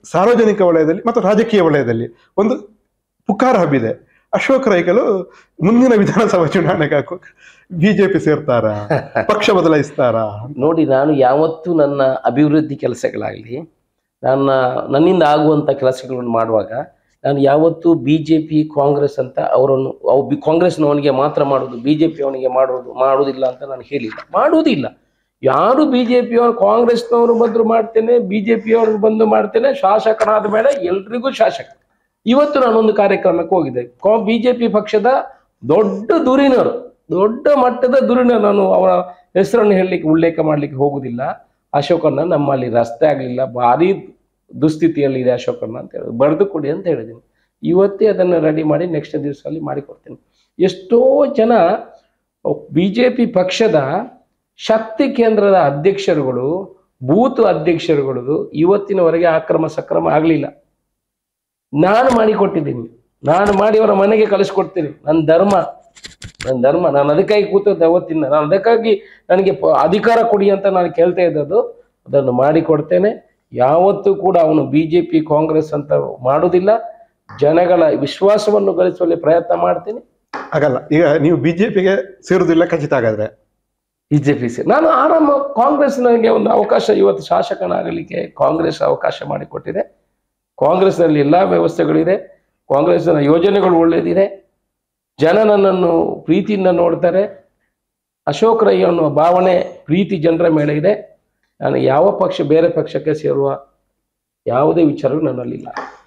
ಸಾರ್ವಜನಿಕ ವಲಯದಲ್ಲಿ ಮತ್ತು ರಾಜಕೀಯ ವಲಯದಲ್ಲಿ ಒಂದು ಪುಕಾರ ಹಬ್ಬಿದೆ ಅಶೋಕ್ ರೈಕಲು ಮುಂದಿನ ವಿಧಾನಸಭಾ ಚುನಾವಣೆಗೆ ಹಾಕೋ ಬಿಜೆಪಿ ಸೇರ್ತಾರ ಪಕ್ಷ ಬದಲಾಯಿಸ್ತಾರಾ ನೋಡಿ ನಾನು ಯಾವತ್ತೂ ನನ್ನ ಅಭಿವೃದ್ಧಿ ಕೆಲಸಗಳಾಗಲಿ ನನ್ನ ನನ್ನಿಂದ ಆಗುವಂಥ ಕೆಲಸಗಳನ್ನು ಮಾಡುವಾಗ ನಾನು ಯಾವತ್ತೂ ಬಿ ಜೆ ಪಿ ಕಾಂಗ್ರೆಸ್ ಅಂತ ಅವರನ್ನು ಅವು ಬಿ ಕಾಂಗ್ರೆಸ್ನವನಿಗೆ ಮಾತ್ರ ಮಾಡೋದು ಬಿ ಜೆ ಪಿ ಅವನಿಗೆ ಮಾಡೋದು ಮಾಡುವುದಿಲ್ಲ ಅಂತ ನಾನು ಹೇಳಿಲ್ಲ ಮಾಡುವುದಿಲ್ಲ ಯಾರು ಬಿ ಜೆ ಪಿಯವರು ಕಾಂಗ್ರೆಸ್ನವರು ಬಂದ್ರು ಮಾಡ್ತೇನೆ ಬಿ ಜೆ ಪಿಯವರು ಬಂದು ಮಾಡ್ತೇನೆ ಶಾಸಕನಾದ ಮೇಲೆ ಎಲ್ರಿಗೂ ಶಾಸಕ ಇವತ್ತು ನಾನೊಂದು ಕಾರ್ಯಕ್ರಮಕ್ಕೆ ಹೋಗಿದ್ದೆ ಬಿ ಜೆ ಪಿ ಪಕ್ಷದ ದೊಡ್ಡ ಧುರೀಣರು ದೊಡ್ಡ ಮಟ್ಟದ ಧುರೀಣರು ನಾನು ಅವರ ಹೆಸರನ್ನು ಹೇಳಲಿಕ್ಕೆ ಉಲ್ಲೇಖ ಮಾಡಲಿಕ್ಕೆ ಹೋಗುದಿಲ್ಲ ಅಶೋಕಣ್ಣ ನಮ್ಮಲ್ಲಿ ರಸ್ತೆ ಆಗಲಿಲ್ಲ ಭಾರಿ ದುಸ್ಥಿತಿಯಲ್ಲಿದೆ ಅಶೋಕಣ್ಣ ಅಂತ ಹೇಳಿದ್ರು ಬರೆದು ಕೊಡಿ ಅಂತ ಹೇಳಿದ್ದೀನಿ ಇವತ್ತೇ ಅದನ್ನು ರೆಡಿ ಮಾಡಿ ನೆಕ್ಸ್ಟ್ ದಿವಸದಲ್ಲಿ ಮಾಡಿಕೊಡ್ತೀನಿ ಎಷ್ಟೋ ಜನ ಬಿ ಜೆ ಪಿ ಪಕ್ಷದ ಶಕ್ತಿ ಕೇಂದ್ರದ ಅಧ್ಯಕ್ಷರುಗಳು ಬೂತ್ ಅಧ್ಯಕ್ಷರುಗಳು ಇವತ್ತಿನವರೆಗೆ ಆಕ್ರಮ ಸಕ್ರಮ ಆಗಲಿಲ್ಲ ನಾನು ಮಾಡಿಕೊಟ್ಟಿದ್ದೀನಿ ನಾನು ಮಾಡಿ ಅವರ ಮನೆಗೆ ಕಳಿಸ್ಕೊಡ್ತೀನಿ ನನ್ನ ಧರ್ಮ ನನ್ನ ಧರ್ಮ ನಾನು ಅದಕ್ಕಾಗಿ ಕೂತದ್ದು ಅವತ್ತಿನ ನಾನು ಅದಕ್ಕಾಗಿ ನನಗೆ ಪ- ಅಧಿಕಾರ ಕೊಡಿ ಅಂತ ನಾನು ಕೇಳ್ತಾ ಇದ್ದದ್ದು ಅದನ್ನು ಮಾಡಿಕೊಡ್ತೇನೆ ಯಾವತ್ತೂ ಕೂಡ ಅವನು ಬಿ ಜೆ ಪಿ ಕಾಂಗ್ರೆಸ್ ಅಂತ ಮಾಡುವುದಿಲ್ಲ ಜನಗಳ ವಿಶ್ವಾಸವನ್ನು ಗಳಿಸುವಲ್ಲಿ ಪ್ರಯತ್ನ ಮಾಡ್ತೀನಿ ಆಗಲ್ಲ ಈಗ ನೀವು ಬಿಜೆಪಿಗೆ ಸೇರುದಿಲ್ಲ ಖಚಿತ ಹಾಗಾದ್ರೆ ಬಿಜೆಪಿ ನಾನು ಆರಾಮ ಕಾಂಗ್ರೆಸ್ ನನಗೆ ಒಂದು ಅವಕಾಶ ಇವತ್ತು ಶಾಸಕನಾಗಲಿಕ್ಕೆ ಕಾಂಗ್ರೆಸ್ ಅವಕಾಶ ಮಾಡಿಕೊಟ್ಟಿದೆ ಕಾಂಗ್ರೆಸ್ನಲ್ಲಿ ಎಲ್ಲ ವ್ಯವಸ್ಥೆಗಳಿದೆ ಕಾಂಗ್ರೆಸ್ನ ಯೋಜನೆಗಳು ಒಳ್ಳೆಯದಿದೆ ಜನ ನನ್ನನ್ನು ಪ್ರೀತಿಯಿಂದ ನೋಡ್ತಾರೆ ಅಶೋಕ್ ರೈ ಅನ್ನುವ ಭಾವನೆ ಪ್ರೀತಿ ಜನರ ಮೇಲೆ ಇದೆ ನಾನು ಯಾವ ಪಕ್ಷ ಬೇರೆ ಪಕ್ಷಕ್ಕೆ ಸೇರುವ ಯಾವುದೇ ವಿಚಾರಗಳು ನನ್ನಲ್ಲಿಲ್ಲ